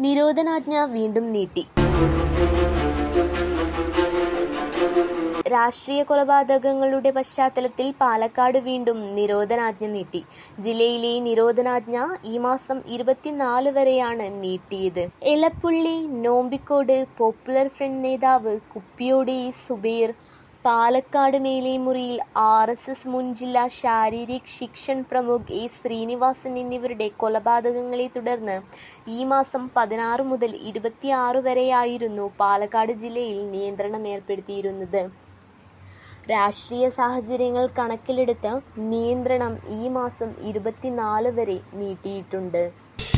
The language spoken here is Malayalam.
നിരോധനാജ്ഞ വീണ്ടും നീട്ടി രാഷ്ട്രീയ കൊലപാതകങ്ങളുടെ പശ്ചാത്തലത്തിൽ പാലക്കാട് വീണ്ടും നിരോധനാജ്ഞ നീട്ടി ജില്ലയിലെ നിരോധനാജ്ഞ ഈ മാസം ഇരുപത്തിനാല് വരെയാണ് നീട്ടിയത് എലപ്പുള്ളി നോമ്പിക്കോട് പോപ്പുലർ ഫ്രണ്ട് നേതാവ് കുപ്പിയോടി സുബൈർ പാലക്കാട് മേലേമുറിയിൽ ആർ എസ് എസ് മുൻ ജില്ലാ ശാരീരിക് ശിക്ഷൺ പ്രമുഖ് എ ശ്രീനിവാസൻ എന്നിവരുടെ കൊലപാതകങ്ങളെ തുടർന്ന് ഈ മാസം പതിനാറ് മുതൽ ഇരുപത്തിയാറ് വരെയായിരുന്നു പാലക്കാട് ജില്ലയിൽ നിയന്ത്രണം ഏർപ്പെടുത്തിയിരുന്നത് രാഷ്ട്രീയ സാഹചര്യങ്ങൾ കണക്കിലെടുത്ത് നിയന്ത്രണം ഈ മാസം ഇരുപത്തിനാല് വരെ നീട്ടിയിട്ടുണ്ട്